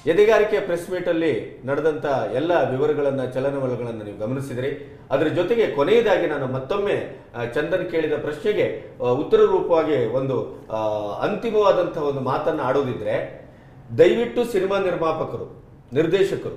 ಎದೆಗಾರಿಕೆ press ಮೀಟಲ್ಲಿ ನಡೆದಂಥ ಎಲ್ಲ ವಿವರಗಳನ್ನು ಚಲನವಲಗಳನ್ನು ನೀವು ಗಮನಿಸಿದ್ರಿ ಅದರ ಜೊತೆಗೆ ಕೊನೆಯದಾಗಿ ನಾನು ಮತ್ತೊಮ್ಮೆ ಆ, ಚಂದನ್ ಕೇಳಿದ ಪ್ರಶ್ನೆಗೆ ಆ, ಉತ್ತರ ರೂಪವಾಗಿ ಒಂದು ಆ, ಅಂತಿಮವಾದಂಥ ಒಂದು ಮಾತನ್ನು ಆಡೋದಿದ್ರೆ ದಯವಿಟ್ಟು ಸಿನಿಮಾ ನಿರ್ಮಾಪಕರು ನಿರ್ದೇಶಕರು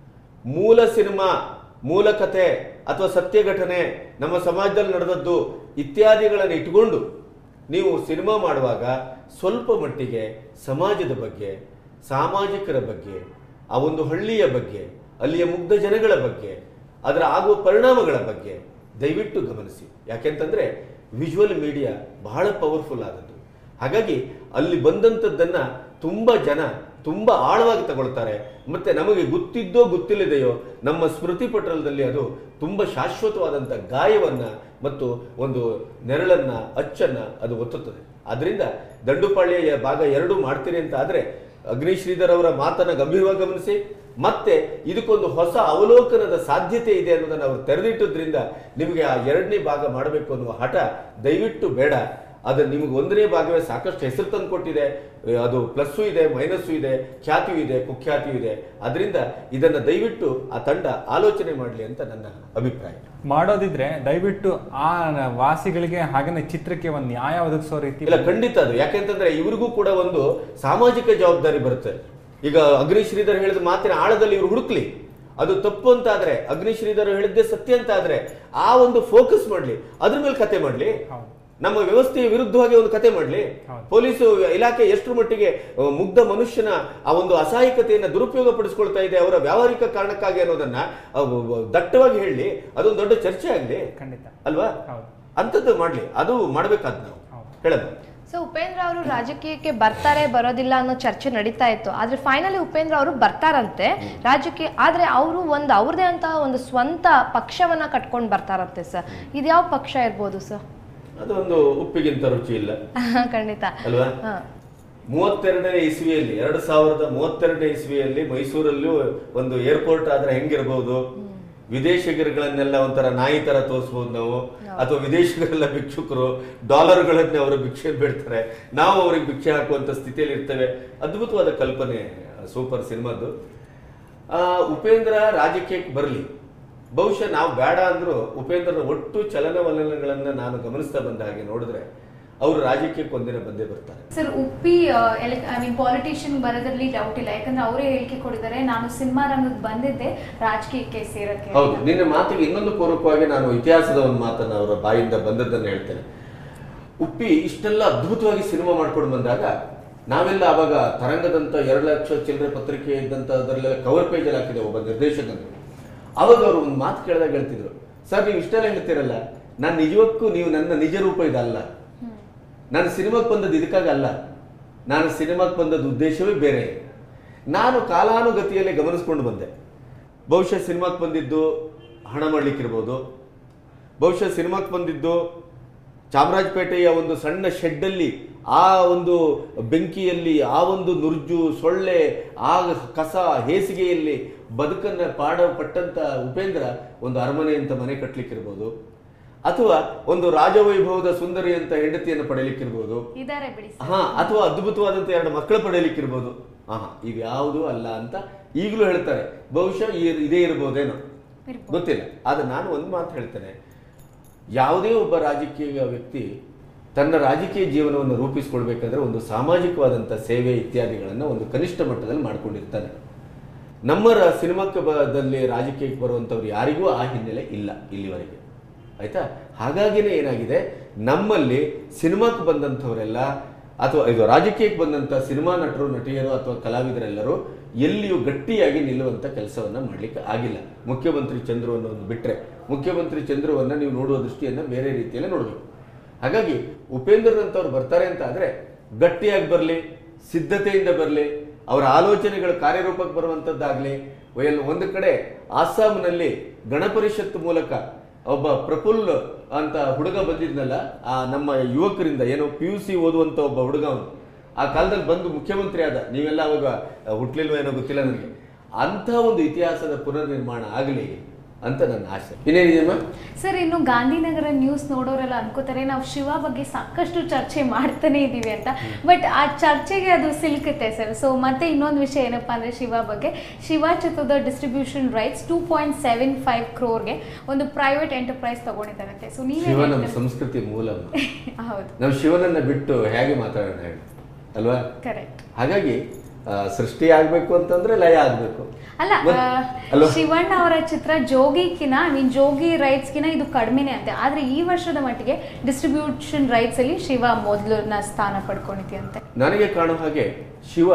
ಮೂಲ ಸಿನಿಮಾ ಮೂಲ ಕಥೆ ಅಥವಾ ಸತ್ಯ ಘಟನೆ ನಮ್ಮ ಸಮಾಜದಲ್ಲಿ ನಡೆದದ್ದು ಇತ್ಯಾದಿಗಳನ್ನು ಇಟ್ಕೊಂಡು ನೀವು ಸಿನಿಮಾ ಮಾಡುವಾಗ ಸ್ವಲ್ಪ ಮಟ್ಟಿಗೆ ಸಮಾಜದ ಬಗ್ಗೆ ಸಾಮಾಜಿಕರ ಬಗ್ಗೆ ಆ ಒಂದು ಹಳ್ಳಿಯ ಬಗ್ಗೆ ಅಲ್ಲಿಯ ಮುಗ್ಧ ಜನಗಳ ಬಗ್ಗೆ ಅದರ ಆಗುವ ಪರಿಣಾಮಗಳ ಬಗ್ಗೆ ದಯವಿಟ್ಟು ಗಮನಿಸಿ ಯಾಕೆಂತಂದ್ರೆ ವಿಜುವಲ್ ಮೀಡಿಯಾ ಬಹಳ ಪವರ್ಫುಲ್ ಆದದ್ದು ಹಾಗಾಗಿ ಅಲ್ಲಿ ಬಂದಂಥದ್ದನ್ನ ತುಂಬಾ ಜನ ತುಂಬಾ ಆಳವಾಗಿ ತಗೊಳ್ತಾರೆ ಮತ್ತೆ ನಮಗೆ ಗೊತ್ತಿದ್ದೋ ಗೊತ್ತಿಲ್ಲದೆಯೋ ನಮ್ಮ ಸ್ಮೃತಿ ಪಟಲದಲ್ಲಿ ಅದು ತುಂಬಾ ಶಾಶ್ವತವಾದಂಥ ಗಾಯವನ್ನ ಮತ್ತು ಒಂದು ನೆರಳನ್ನ ಅಚ್ಚನ್ನ ಅದು ಒತ್ತುತ್ತದೆ ಆದ್ರಿಂದ ದಂಡುಪಾಳ್ಯ ಭಾಗ ಎರಡು ಮಾಡ್ತೀನಿ ಅಂತ ಆದ್ರೆ ಅಗ್ನಿ ಶ್ರೀಧರ್ ಅವರ ಮಾತನ್ನ ಗಂಭೀರವಾಗಿ ಗಮನಿಸಿ ಮತ್ತೆ ಇದಕ್ಕೊಂದು ಹೊಸ ಅವಲೋಕನದ ಸಾಧ್ಯತೆ ಇದೆ ಅನ್ನೋದನ್ನ ಅವರು ತೆರೆದಿಟ್ಟದ್ರಿಂದ ನಿಮಗೆ ಆ ಎರಡನೇ ಭಾಗ ಮಾಡಬೇಕು ಅನ್ನುವ ಹಠ ದಯವಿಟ್ಟು ಬೇಡ ಅದು ನಿಮಗೆ ಒಂದನೇ ಭಾಗವೇ ಸಾಕಷ್ಟು ಹೆಸರು ತಂದು ಕೊಟ್ಟಿದೆ ಅದು ಪ್ಲಸ್ಸು ಇದೆ ಮೈನಸ್ಸು ಇದೆ ಖ್ಯಾತಿಯೂ ಇದೆ ಕುಖ್ಯಾತಿಯೂ ಇದೆ ಅದರಿಂದ ಇದನ್ನ ದಯವಿಟ್ಟು ಆ ತಂಡ ಆಲೋಚನೆ ಮಾಡಲಿ ಅಂತ ನನ್ನ ಅಭಿಪ್ರಾಯ ಮಾಡೋದಿದ್ರೆ ದಯವಿಟ್ಟು ಆ ವಾಸಿಗಳಿಗೆ ಹಾಗೇನೆ ಚಿತ್ರಕ್ಕೆ ಒಂದು ನ್ಯಾಯ ಒದಗಿಸೋ ರೀತಿ ಇಲ್ಲ ಖಂಡಿತ ಅದು ಯಾಕೆಂತಂದ್ರೆ ಇವ್ರಿಗೂ ಕೂಡ ಒಂದು ಸಾಮಾಜಿಕ ಜವಾಬ್ದಾರಿ ಬರುತ್ತೆ ಈಗ ಅಗ್ನಿ ಶ್ರೀಧರ್ ಹೇಳಿದ ಮಾತಿನ ಆಳದಲ್ಲಿ ಇವ್ರು ಹುಡುಕ್ಲಿ ಅದು ತಪ್ಪು ಅಂತ ಆದ್ರೆ ಅಗ್ನಿ ಶ್ರೀಧರ್ ಹೇಳಿದ್ದೆ ಸತ್ಯ ಅಂತ ಆದ್ರೆ ಆ ಒಂದು ಫೋಕಸ್ ಮಾಡ್ಲಿ ಅದ್ರ ಮೇಲೆ ಕತೆ ಮಾಡ್ಲಿ ಹೌದು. ನಮ್ಮ ವ್ಯವಸ್ಥೆಯ ವಿರುದ್ಧವಾಗಿ ಒಂದು ಕತೆ ಮಾಡ್ಲಿ ಹೌದು. ಪೊಲೀಸು ಇಲಾಖೆ ಎಷ್ಟರ ಮಟ್ಟಿಗೆ ಅಹ್, ಮುಗ್ಧ ಮನುಷ್ಯನ ಆ ಒಂದು ಅಸಹಾಯಕತೆಯನ್ನ ದುರುಪಯೋಗ ಪಡಿಸ್ಕೊಳ್ತಾ ಇದೆ ಅವರ ವ್ಯಾವಹಾರಿಕ ಕಾರಣಕ್ಕಾಗಿ ಅನ್ನೋದನ್ನ ಅಹ್, ದಟ್ಟವಾಗಿ ಹೇಳಿ ಅದೊಂದು ದೊಡ್ಡ ಚರ್ಚೆ ಆಗ್ಲಿ ಖಂಡಿತ ಅಲ್ವಾ ಹೌದು ಅಂಥದ್ದು ಮಾಡ್ಲಿ ಅದು ಮಾಡ್ಬೇಕಾದ್ ನಾವು ಹೌದು. ಹೇಳೋದು ಸೊ ಉಪೇಂದ್ರ ಅವರು ರಾಜಕೀಯಕ್ಕೆ ಬರ್ತಾರೆ ಬರೋದಿಲ್ಲ ಅನ್ನೋ ಚರ್ಚೆ ನಡೀತಾ ಇತ್ತು ಆದ್ರೆ ಫೈನಲಿ ಉಪೇಂದ್ರ ಅವರು ಬರ್ತಾರಂತೆ ರಾಜ್ಯಕ್ಕೆ ಆದ್ರೆ ಅವರು ಒಂದು ಅವ್ರದೇ ಅಂತ ಒಂದು ಸ್ವಂತ ಪಕ್ಷವನ್ನ ಕಟ್ಕೊಂಡು ಬರ್ತಾರಂತೆ ಸರ್ ಇದ್ಯಾವ ಪಕ್ಷ ಇರ್ಬೋದು ಸರ್ ಅದೊಂದು ಉಪ್ಪಿಗಿಂತ ರುಚಿ ಇಲ್ಲ ಖಂಡಿತ ಅಲ್ವಾ ಹಾ ಮೂವತ್ತೆರಡನೇ ಇಸ್ವಿಯಲ್ಲಿ ಎರಡು ಸಾವಿರದ ಮೂವತ್ತೆರಡನೇ ಇಸ್ವಿಯಲ್ಲಿ ಮೈಸೂರಲ್ಲೂ ಒಂದು ಏರ್ಪೋರ್ಟ್ ಆದ್ರೆ ಹೆಂಗಿರ್ಬೋದು ವಿದೇಶಿಗರುಗಳನ್ನೆಲ್ಲ ಒಂಥರ ನಾಯಿ ತರ ತೋರಿಸ್ಬೋದು ನಾವು ಅಥವಾ ವಿದೇಶಿಗರೆಲ್ಲ ಭಿಕ್ಷುಕರು ಡಾಲರ್ಗಳನ್ನೇ ಅವರು ಭಿಕ್ಷೆ ಬಿಡ್ತಾರೆ ನಾವು ಅವ್ರಿಗೆ ಭಿಕ್ಷೆ ಹಾಕುವಂತ ಸ್ಥಿತಿಯಲ್ಲಿ ಇರ್ತೇವೆ ಅದ್ಭುತವಾದ ಕಲ್ಪನೆ ಸೂಪರ್ ಸಿನಿಮಾದ್ದು ಆ, ಉಪೇಂದ್ರ ರಾಜಕೀಯಕ್ಕೆ ಬರಲಿ ಬಹುಶಃ ನಾವು ಬೇಡ ಅಂದ್ರೂ ಉಪೇಂದ್ರನ ಒಟ್ಟು ಚಲನವಲನಗಳನ್ನ ನಾನು ಗಮನಿಸ್ತಾ ಬಂದ ಹಾಗೆ ನೋಡಿದ್ರೆ ಅವರು ರಾಜಕೀಯಕ್ಕೆ ಒಂದಿನ ಬಂದೇ ಬರ್ತಾರೆ sir Uppi I mean politician ಬರೋದ್ರಲ್ಲಿ ಡೌಟ್ ಇಲ್ಲ ಯಾಕಂದ್ರೆ ಅವರೇ ಹೇಳಿಕೆ ಕೊಟ್ಟಿದ್ದಾರೆ ನಾನು ಸಿನಿಮಾ ರಂಗಕ್ಕೆ ಬಂದಿದ್ದೆ ರಾಜಕೀಯಕ್ಕೆ ಸೇರಕ್ಕೆ ಅಂತ. ಹೌದು ನಿನ್ನ ಮಾತಿಗೆ ಇನ್ನೊಂದು ಪೂರ್ವಕವಾಗಿ ನಾನು ಇತಿಹಾಸದ ಒಂದು ಮಾತನ್ನ ಅವರ ಬಾಯಿಂದ ಬಂದದ್ದನ್ನು ಹೇಳ್ತೇನೆ ಉಪ್ಪಿ ಇಷ್ಟೆಲ್ಲ ಅದ್ಭುತವಾಗಿ ಸಿನಿಮಾ ಮಾಡ್ಕೊಂಡು ಬಂದಾಗ ನಾವೆಲ್ಲ ಅವಾಗ ತರಂಗದಂತ ಎರಡು ಲಕ್ಷ ಚಿಲ್ಲರೆ ಪತ್ರಿಕೆ ಇದ್ದಂತ ಅದರಲ್ಲೆಲ್ಲ ಕವರ್ ಪೇಜಲ್ಲಿ ಹಾಕಿದೆ ಒಬ್ಬ ನಿರ್ದೇಶಕಂದ್ರು ಅವಾಗ ಅವರು ಒಂದು ಮಾತು ಕೇಳಿದಾಗ ಹೇಳ್ತಿದ್ರು ಸರ್ ನೀವು ಇಷ್ಟೆಲ್ಲ ಹೇಳ್ತೀರಲ್ಲ ನಾನು ನಿಜಕ್ಕೂ ನೀವು ನನ್ನ ನಿಜ ರೂಪ ಇದಲ್ಲ ನಾನು ಸಿನಿಮಾಕ್ಕೆ ಬಂದದ್ದು ಇದಕ್ಕಾಗಲ್ಲ ನಾನು ಸಿನಿಮಾಕ್ಕೆ ಬಂದದ್ದು ಉದ್ದೇಶವೇ ಬೇರೆ ನಾನು ಕಾಲಾನುಗತಿಯಲ್ಲಿ ಗಮನಿಸ್ಕೊಂಡು ಬಂದೆ ಬಹುಶಃ ಸಿನಿಮಾಕ್ಕೆ ಬಂದಿದ್ದು ಹಣ ಮಾಡ್ಲಿಕ್ಕಿರ್ಬೋದು ಬಹುಶಃ ಸಿನಿಮಾಕ್ಕೆ ಬಂದಿದ್ದು ಚಾಮರಾಜಪೇಟೆಯ ಒಂದು ಸಣ್ಣ ಶೆಡ್ಡಲ್ಲಿ ಆ ಒಂದು ಬೆಂಕಿಯಲ್ಲಿ ಆ ಒಂದು ನುರ್ಜು ಸೊಳ್ಳೆ ಆ ಕಸ ಹೇಸಿಗೆಯಲ್ಲಿ ಬದುಕನ್ನ ಪಾಡ ಪಟ್ಟಂತ ಉಪೇಂದ್ರ ಒಂದು ಅರಮನೆ ಅಂತ ಮನೆ ಕಟ್ಲಿಕ್ಕಿರ್ಬೋದು ಅಥವಾ ಒಂದು ರಾಜವೈಭವದ ಸುಂದರಿ ಅಂತ ಹೆಂಡತಿಯನ್ನು ಪಡೆಯಲಿಕ್ಕಿರ್ಬೋದು ಇದಾರೆ ಬಿಡಿ ಸರ್ ಹಾ ಅಥವಾ ಅದ್ಭುತವಾದಂತ ಎರಡು ಮಕ್ಕಳು ಪಡೆಯಲಿಕ್ಕಿರ್ಬೋದು ಆಹಾ ಇವ್ಯಾವುದೂ ಅಲ್ಲ ಅಂತ ಈಗಲೂ ಹೇಳ್ತಾರೆ ಬಹುಶಃ ಈ- ಇದೇ ಇರ್ಬೋದೇನೋ ಇರ್ಬೋದು. ಗೊತ್ತಿಲ್ಲ ಆದ್ರೆ ನಾನು ಒಂದು ಮಾತು ಹೇಳ್ತೇನೆ ಯಾವುದೇ ಒಬ್ಬ ರಾಜಕೀಯ ವ್ಯಕ್ತಿ ತನ್ನ ರಾಜಕೀಯ ಜೀವನವನ್ನು ರೂಪಿಸ್ಕೊಳ್ಬೇಕಾದ್ರೆ ಒಂದು ಸಾಮಾಜಿಕವಾದಂಥ ಸೇವೆ ಇತ್ಯಾದಿಗಳನ್ನು ಒಂದು ಕನಿಷ್ಠ ಮಟ್ಟದಲ್ಲಿ ಮಾಡ್ಕೊಂಡಿರ್ತಾನೆ ನಮ್ಮ ರ- ಸಿನಿಮಾಕ್ಕೆ ಬದಲ್ಲಿ ರಾಜಕೀಯಕ್ಕೆ ಬರುವಂಥವ್ರು ಯಾರಿಗೂ ಆ ಹಿನ್ನೆಲೆ ಇಲ್ಲ ಇಲ್ಲಿವರೆಗೆ ಆಯ್ತಾ ಹಾಗಾಗಿನೇ ಏನಾಗಿದೆ ನಮ್ಮಲ್ಲಿ ಸಿನಿಮಾಕ್ಕೆ ಬಂದಂಥವರೆಲ್ಲ ಅಥವಾ ಇದು ರಾಜಕೀಯಕ್ಕೆ ಬಂದಂಥ ಸಿನಿಮಾ ನಟರು ನಟಿಯರು ಅಥವಾ ಕಲಾವಿದರೆಲ್ಲರೂ ಎಲ್ಲಿಯೂ ಗಟ್ಟಿಯಾಗಿ ನಿಲ್ಲುವಂಥ ಕೆಲಸವನ್ನ ಮಾಡ್ಲಿಕ್ಕೆ ಆಗಿಲ್ಲ ಮುಖ್ಯಮಂತ್ರಿ ಚಂದ್ರು ಅನ್ನೋದು ಬಿಟ್ರೆ ಮುಖ್ಯಮಂತ್ರಿ ಚಂದ್ರುವನ್ನ ನೀವು ನೋಡುವ ದೃಷ್ಟಿಯನ್ನ ಬೇರೆ ರೀತಿಯಲ್ಲಿ ನೋಡಬೇಕು ಹಾಗಾಗಿ ಉಪೇಂದ್ರನಂತವ್ರು ಬರ್ತಾರೆ ಅಂತ ಆದ್ರೆ ಗಟ್ಟಿಯಾಗಿ ಬರಲಿ ಸಿದ್ಧತೆಯಿಂದ ಬರಲಿ ಅವರ ಆಲೋಚನೆಗಳು ಕಾರ್ಯರೂಪಕ್ಕೆ ಬರುವಂತದ್ದಾಗ್ಲಿ ಎಲ್- ಒಂದು ಕಡೆ ಆಸಾಂನಲ್ಲಿ ಗಣಪರಿಷತ್ ಮೂಲಕ ಒಬ್ಬ ಪ್ರಫುಲ್ ಅಂತ ಹುಡುಗ ಬಂದಿದ್ನಲ್ಲ ಆ ನಮ್ಮ ಯುವಕರಿಂದ ಏನೋ ಪಿ ಯು ಸಿ ಓದುವಂತ ಒಬ್ಬ ಹುಡುಗ ಅವನು ಆ ಕಾಲದಲ್ಲಿ ಬಂದು ಮುಖ್ಯಮಂತ್ರಿ ಆದ ನೀವೆಲ್ಲ ಅವಾಗ ಹುಟ್ಲಿಲ್ವ ಏನೋ ಗೊತ್ತಿಲ್ಲ ನನಗೆ ಅಂಥ ಒಂದು ಇತಿಹಾಸದ ಪುನರ್ನಿರ್ಮಾಣ ಆಗಲಿ ಅಂತ ನನ್ನ ಆಸೆ ಇನ್ನೇನಿದೆಯಮ್ಮ ಸರ್ ಇನ್ನು ಗಾಂಧಿನಗರ ನ್ಯೂಸ್ ನೋಡೋರೆಲ್ಲ ಅನ್ಕೋತಾರೆ ನಾವು ಶಿವ ಬಗ್ಗೆ ಸಾಕಷ್ಟು ಚರ್ಚೆ ಮಾಡ್ತಾನೆ ಇದೀವಿ ಅಂತ ಬಟ್ ಆ ಚರ್ಚೆಗೆ ಅದು ಸಿಲುಕುತ್ತೆ ಸರ್ ಸೊ ಮತ್ತೆ ಇನ್ನೊಂದು ವಿಷಯ ಏನಪ್ಪಾ ಅಂದ್ರೆ ಶಿವ ಬಗ್ಗೆ ಶಿವ ಚಿತ್ರದ distribution rights two point seven five ಕ್ರೋರ್ಗೆ ಒಂದು ಪ್ರೈವೇಟ್ ಎಂಟರ್ಪ್ರೈಸ್ ತಗೊಂಡಿದ್ದಾರಂತೆ ಸೊ ಶಿವ ನಮ್ಮ ನೀವೇ ಸಂಸ್ಕೃತಿ ಮೂಲ ಹೌದು ನಾವು ಶಿವನನ್ನ ಬಿಟ್ಟು ಹೇಗೆ ಮಾತಾಡೋಣ ಹೇಳಿ ಅಲ್ವಾ ಕರೆಕ್ಟ್ ಹಾಗಾಗಿ ಆ, ಸೃಷ್ಟಿ ಆಗ್ಬೇಕು ಅಂತಂದ್ರೆ ಲಯ ಆಗ್ಬೇಕು ಅಲ್ಲ ಮತ್- ಆ, ಅಲ್ವಾ ಶಿವಣ್ಣ ಅವರ ಚಿತ್ರ ಜೋಗಿಕಿನ ಐ ಮೀನ್ ಜೋಗಿ ರೈಟ್ಸ್ಗಿನ ಇದು ಕಡಿಮೆನೆ ಅಂತೆ ಆದ್ರೆ ಈ ವರ್ಷದ ಮಟ್ಟಿಗೆ ಡಿಸ್ಟ್ರಿಬ್ಯೂಷನ್ ರೈಟ್ಸ್ ಅಲ್ಲಿ ಶಿವ ಮೊದಲನ ಸ್ಥಾನ ಪಡ್ಕೊಂಡಿದ್ಯಂತೆ ನನಗೆ ಕಾಣೋ ಹಾಗೆ ಶಿವ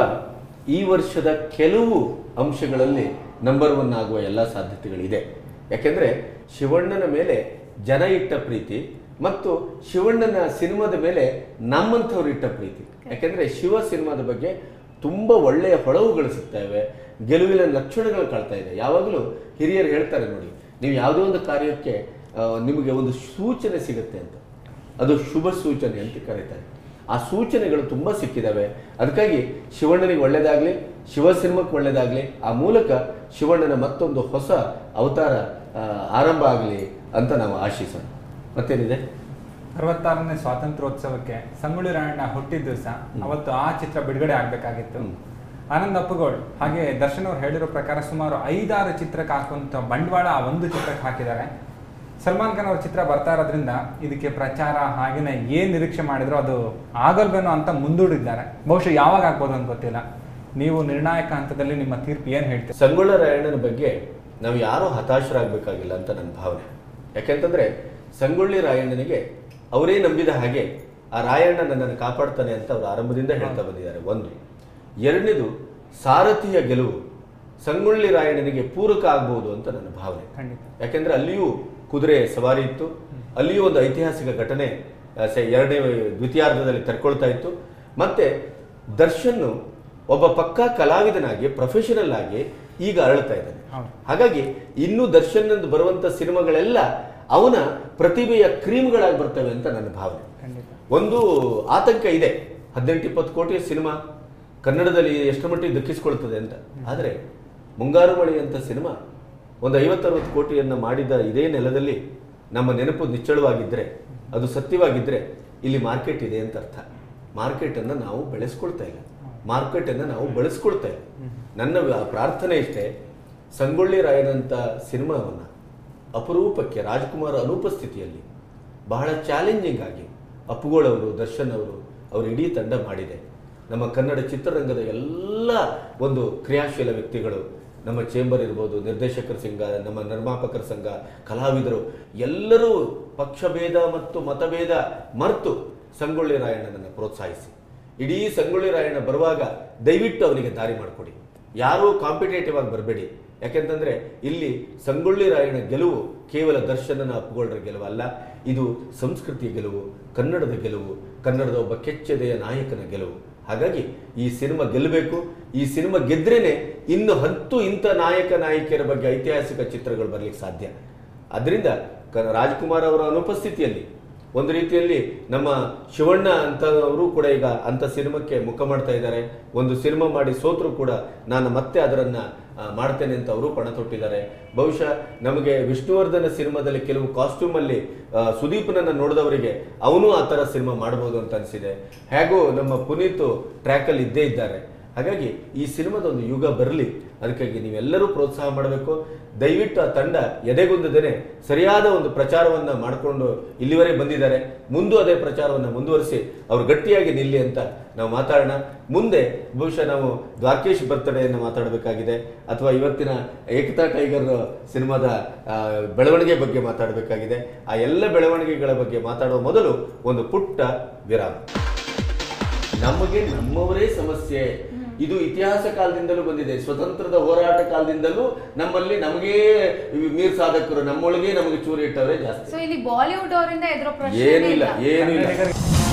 ಈ ವರ್ಷದ ಕೆಲವು ಅಂಶಗಳಲ್ಲಿ ನಂಬರ್ ಒನ್ ಆಗುವ ಎಲ್ಲ ಸಾಧ್ಯತೆಗಳಿದೆ ಯಾಕೆಂದ್ರೆ ಶಿವಣ್ಣನ ಮೇಲೆ ಜನ ಇಟ್ಟ ಪ್ರೀತಿ ಮತ್ತು ಶಿವಣ್ಣನ ಸಿನಿಮಾದ ಮೇಲೆ ನಮ್ಮಂಥವ್ರು ಇಟ್ಟ ಪ್ರೀತಿ ಯಾಕೆಂದ್ರೆ ಶಿವ ಸಿನಿಮಾದ ಬಗ್ಗೆ ತುಂಬಾ ಒಳ್ಳೆಯ ಹೊಳವುಗಳು ಸಿಗ್ತಾ ಇವೆ ಗೆಲುವಿನ ಲಕ್ಷಣಗಳು ಕಾಣ್ತಾ ಇದೆ ಯಾವಾಗಲೂ ಹಿರಿಯರು ಹೇಳ್ತಾರೆ ನೋಡಿ ನೀವು ಯಾವುದೋ ಒಂದು ಕಾರ್ಯಕ್ಕೆ ಆ, ನಿಮಗೆ ಒಂದು ಸೂಚನೆ ಸಿಗುತ್ತೆ ಅಂತ ಅದು ಶುಭ ಸೂಚನೆ ಅಂತ ಕರೀತಾರೆ ಆ ಸೂಚನೆಗಳು ತುಂಬಾ ಸಿಕ್ಕಿದಾವೆ ಅದಕ್ಕಾಗಿ ಶಿವಣ್ಣನಿಗೆ ಒಳ್ಳೇದಾಗ್ಲಿ ಶಿವ ಸಿನಿಮಾಕ್ಕೆ ಒಳ್ಳೇದಾಗ್ಲಿ ಆ ಮೂಲಕ ಶಿವಣ್ಣನ ಮತ್ತೊಂದು ಹೊಸ ಅವತಾರ ಆ, ಆರಂಭ ಆಗಲಿ ಅಂತ ನಾವು ಆಶಿಸೋಣ ಮತ್ತೇನಿದೆ ಅರವತ್ತಾರನೇ ಸ್ವಾತಂತ್ರ್ಯೋತ್ಸವಕ್ಕೆ ಸಂಗೊಳ್ಳಿ ರಾಯಣ್ಣ ಹುಟ್ಟಿದ ದಿವಸ ಅವತ್ತು ಆ ಚಿತ್ರ ಬಿಡುಗಡೆ ಆಗ್ಬೇಕಾಗಿತ್ತು ಹ್ಮ್. ಆನಂದ್ ಅಪ್ಪಗೋಳ್ ಹಾಗೆ ದರ್ಶನ್ ಅವ್ರು ಹೇಳಿರೋ ಪ್ರಕಾರ ಸುಮಾರು ಐದಾರು ಚಿತ್ರಕ್ಕೆ ಹಾಕುವಂತ ಬಂಡವಾಳ ಆ ಒಂದು ಚಿತ್ರಕ್ಕೆ ಹಾಕಿದ್ದಾರೆ ಸಲ್ಮಾನ್ ಖಾನ್ ಅವ್ರ ಚಿತ್ರ ಬರ್ತಾ ಇರೋದ್ರಿಂದ ಇದಕ್ಕೆ ಪ್ರಚಾರ ಹಾಗೇನೆ ಏನ್ ನಿರೀಕ್ಷೆ ಮಾಡಿದ್ರು ಅದು ಆಗಲ್ವೇನೋ ಅಂತ ಮುಂದೂಡಿದ್ದಾರೆ ಬಹುಶಃ ಯಾವಾಗ ಆಗ್ಬೋದು ಅಂತ ಗೊತ್ತಿಲ್ಲ ನೀವು ನಿರ್ಣಾಯಕ ಹಂತದಲ್ಲಿ ನಿಮ್ಮ ತೀರ್ಪು ಏನ್ ಹೇಳ್ತೀರಿ ಸಂಗೊಳ್ಳ ರಾಯಣ್ಣನ ಬಗ್ಗೆ ನಾವು ಯಾರೂ ಹತಾಶರಾಗಬೇಕಾಗಿಲ್ಲ ಅಂತ ನನ್ನ ಭಾವನೆ ಯಾಕೆಂತಂದ್ರೆ ಸಂಗೊಳ್ಳಿ ರಾಯಣ್ಣನಿಗೆ ಅವರೇ ನಂಬಿದ ಹಾಗೆ ಆ ರಾಯಣ್ಣ ನನ್ನನ್ನು ಕಾಪಾಡ್ತಾನೆ ಅಂತ ಅವರು ಆರಂಭದಿಂದ ಹೇಳ್ತಾ ಬಂದಿದ್ದಾರೆ ಒಂದು ಎರಡನೇದು ಸಾರಥಿಯ ಗೆಲುವು ಸಂಗೊಳ್ಳಿ ರಾಯಣ್ಣನಿಗೆ ಪೂರಕ ಆಗ್ಬಹುದು ಅಂತ ನನ್ನ ಭಾವನೆ ಖಂಡಿತ ಯಾಕೆಂದ್ರೆ ಅಲ್ಲಿಯೂ ಕುದುರೆ ಸವಾರಿ ಇತ್ತು ಅಲ್ಲಿಯೂ ಒಂದು ಐತಿಹಾಸಿಕ ಘಟನೆ ಆ, ಸೆ- ಎರಡನೇ ದ್ವಿತೀಯಾರ್ಧದಲ್ಲಿ ತೆರ್ಕೊಳ್ತಾ ಇತ್ತು ಮತ್ತೆ ದರ್ಶನ್ ಒಬ್ಬ ಪಕ್ಕಾ ಕಲಾವಿದನಾಗಿ ಪ್ರೊಫೆಷನಲ್ ಆಗಿ ಈಗ ಅರಳ್ತಾ ಇದ್ದಾನೆ ಹೌದು. ಹಾಗಾಗಿ ಇನ್ನು ದರ್ಶನ್ ಬರುವಂತ ಸಿನಿಮಾಗಳೆಲ್ಲ ಅವನ ಪ್ರತಿಭೆಯ ಕ್ರೀಮ್ಗಳಾಗಿ ಬರ್ತವೆ ಅಂತ ನನ್ನ ಭಾವನೆ ಖಂಡಿತ ಒಂದು ಆತಂಕ ಇದೆ ಹದಿನೆಂಟು ಇಪ್ಪತ್ತು ಕೋಟಿಯ ಸಿನಿಮಾ ಕನ್ನಡದಲ್ಲಿ ಎಷ್ಟು ಮಟ್ಟಿಗೆ ದಕ್ಕಿಸ್ಕೊಳ್ತದೆ ಅಂತ ಆದರೆ ಮುಂಗಾರು ಮಳೆ ಅಂತ ಸಿನಿಮಾ ಒಂದು ಐವತ್ತರವತ್ತು ಕೋಟಿಯನ್ನು ಮಾಡಿದ ಇದೇ ನೆಲದಲ್ಲಿ ನಮ್ಮ ನೆನಪು ನಿಚ್ಚಳವಾಗಿದ್ದರೆ ಅದು ಸತ್ಯವಾಗಿದ್ದರೆ ಇಲ್ಲಿ ಮಾರ್ಕೆಟ್ ಇದೆ ಅಂತ ಅರ್ಥ ಮಾರ್ಕೆಟನ್ನು ನಾವು ಬೆಳೆಸ್ಕೊಳ್ತಾ ಇಲ್ಲ ಮಾರ್ಕೆಟನ್ನು ನಾವು ಬಳಸ್ಕೊಳ್ತಾ ಇಲ್ಲ ನನ್ನ ವ- ಪ್ರಾರ್ಥನೆ ಇಷ್ಟೇ ಸಂಗೊಳ್ಳಿ ರಾಯನಂತ ಸಿನಿಮಾವನ್ನು ಅಪರೂಪಕ್ಕೆ ರಾಜ್ಕುಮಾರ್ ಅನುಪಸ್ಥಿತಿಯಲ್ಲಿ ಬಹಳ ಚಾಲೆಂಜಿಂಗ್ ಆಗಿ ಅಪ್ಪುಗಳವರು ದರ್ಶನ್ ಅವರು ಅವರ ಇಡೀ ತಂಡ ಮಾಡಿದೆ ನಮ್ಮ ಕನ್ನಡ ಚಿತ್ರರಂಗದ ಎಲ್ಲ ಒಂದು ಕ್ರಿಯಾಶೀಲ ವ್ಯಕ್ತಿಗಳು ನಮ್ಮ ಚೇಂಬರ್ ಇರ್ಬೋದು ನಿರ್ದೇಶಕರ ಸಂಘ ನಮ್ಮ ನಿರ್ಮಾಪಕರ ಸಂಘ ಕಲಾವಿದರು ಎಲ್ಲರೂ ಪಕ್ಷಭೇದ ಮತ್ತು ಮತಭೇದ ಮರೆತು ಸಂಗೊಳ್ಳಿ ರಾಯಣ್ಣನನ್ನು ಪ್ರೋತ್ಸಾಹಿಸಿ ಇಡೀ ಸಂಗೊಳ್ಳಿ ರಾಯಣ್ಣ ಬರುವಾಗ ದಯವಿಟ್ಟು ಅವನಿಗೆ ದಾರಿ ಮಾಡಿಕೊಡಿ ಯಾರೂ ಕಾಂಪಿಟೇಟಿವ್ ಆಗಿ ಬರಬೇಡಿ ಯಾಕೆಂತಂದ್ರೆ ಇಲ್ಲಿ ಸಂಗೊಳ್ಳಿ ರಾಯಣ್ಣ ಗೆಲುವು ಕೇವಲ ದರ್ಶನನ ಅಪ್ಪುಗೊಳ್ರ ಗೆಲುವಲ್ಲ ಇದು ಸಂಸ್ಕೃತಿಯ ಗೆಲುವು ಕನ್ನಡದ ಗೆಲುವು ಕನ್ನಡದ ಒಬ್ಬ ಕೆಚ್ಚೆದೆಯ ನಾಯಕನ ಗೆಲುವು ಹಾಗಾಗಿ ಈ ಸಿನಿಮಾ ಗೆಲ್ಲಬೇಕು ಈ ಸಿನಿಮಾ ಗೆದ್ರೇನೆ ಇನ್ನು ಹತ್ತು ಇಂಥ ನಾಯಕ ನಾಯಕಿಯರ ಬಗ್ಗೆ ಐತಿಹಾಸಿಕ ಚಿತ್ರಗಳು ಬರ್ಲಿಕ್ಕೆ ಸಾಧ್ಯ ಅದರಿಂದ ಕ- ರಾಜ್ಕುಮಾರ್ ಅವರ ಅನುಪಸ್ಥಿತಿಯಲ್ಲಿ ಒಂದು ರೀತಿಯಲ್ಲಿ ನಮ್ಮ ಶಿವಣ್ಣ ಅಂತವರು ಕೂಡ ಈಗ ಅಂತ ಸಿನಿಮಾಕ್ಕೆ ಮುಖ ಮಾಡ್ತಾ ಇದ್ದಾರೆ ಒಂದು ಸಿನಿಮಾ ಮಾಡಿ ಸೋತರು ಕೂಡ ನಾನು ಮತ್ತೆ ಅದರನ್ನ ಆ, ಮಾಡ್ತೇನೆ ಅಂತ ಅವರು ಪಣ ತೊಟ್ಟಿದ್ದಾರೆ ಬಹುಶಃ ನಮಗೆ ವಿಷ್ಣುವರ್ಧನ ಸಿನಿಮಾದಲ್ಲಿ ಕೆಲವು ಕಾಸ್ಟ್ಯೂಮ್ ಅಲ್ಲಿ ಆ, ಸುದೀಪ್ನನ್ನ ನೋಡಿದವರಿಗೆ ಅವನು ಆ ಥರ ಸಿನಿಮಾ ಮಾಡಬಹುದು ಅಂತ ಅನಿಸಿದೆ ಹೇಗೂ ನಮ್ಮ ಪುನೀತ್ ಟ್ರ್ಯಾಕ್ ಅಲ್ಲಿ ಇದ್ದೇ ಇದ್ದಾರೆ ಹಾಗಾಗಿ ಈ ಸಿನಿಮಾದ ಒಂದು ಯುಗ ಬರಲಿ ಅದಕ್ಕಾಗಿ ನೀವೆಲ್ಲರೂ ಪ್ರೋತ್ಸಾಹ ಮಾಡಬೇಕು ದಯವಿಟ್ಟು ಆ ತಂಡ ಎದೆಗುಂದದೇನೆ ಸರಿಯಾದ ಒಂದು ಪ್ರಚಾರವನ್ನ ಮಾಡಿಕೊಂಡು ಇಲ್ಲಿವರೆಗೆ ಬಂದಿದ್ದಾರೆ ಮುಂದೂ ಅದೇ ಪ್ರಚಾರವನ್ನು ಮುಂದುವರಿಸಿ ಅವರು ಗಟ್ಟಿಯಾಗಿ ನಿಲ್ಲಿ ಅಂತ ನಾವು ಮಾತಾಡೋಣ ಮುಂದೆ ಬಹುಶಃ ನಾವು ದ್ವಾರಕೇಶ್ ಬರ್ತಡೆಯನ್ನು ಮಾತಾಡಬೇಕಾಗಿದೆ ಅಥವಾ ಇವತ್ತಿನ ಏಕತಾ ಟೈಗರ್ ಸಿನಿಮಾದ ಆ, ಬೆಳವಣಿಗೆ ಬಗ್ಗೆ ಮಾತಾಡಬೇಕಾಗಿದೆ ಆ ಎಲ್ಲ ಬೆಳವಣಿಗೆಗಳ ಬಗ್ಗೆ ಮಾತಾಡುವ ಮೊದಲು ಒಂದು ಪುಟ್ಟ ವಿರಾಮ ನಮಗೆ ನಮ್ಮವರೇ ಸಮಸ್ಯೆ ಇದು ಇತಿಹಾಸ ಕಾಲದಿಂದಲೂ ಬಂದಿದೆ ಸ್ವತಂತ್ರದ ಹೋರಾಟ ಕಾಲದಿಂದಲೂ ನಮ್ಮಲ್ಲಿ ನಮಗೇ ಮೀರ್ ಸಾಧಕರು ನಮ್ಮೊಳಗೆ ನಮಗೆ ಚೂರಿ ಇಟ್ಟವರೇ ಜಾಸ್ತಿ ಸೊ ಇಲ್ಲಿ ಬಾಲಿವುಡ್ ಅವರಿಂದ ಎದುರೋ ಪ್ರಶ್ನೆ ಏನೂ ಇಲ್ಲ ಏನೂ ಇಲ್ಲ ಕನ್ನಡಿಗರಿಗೆ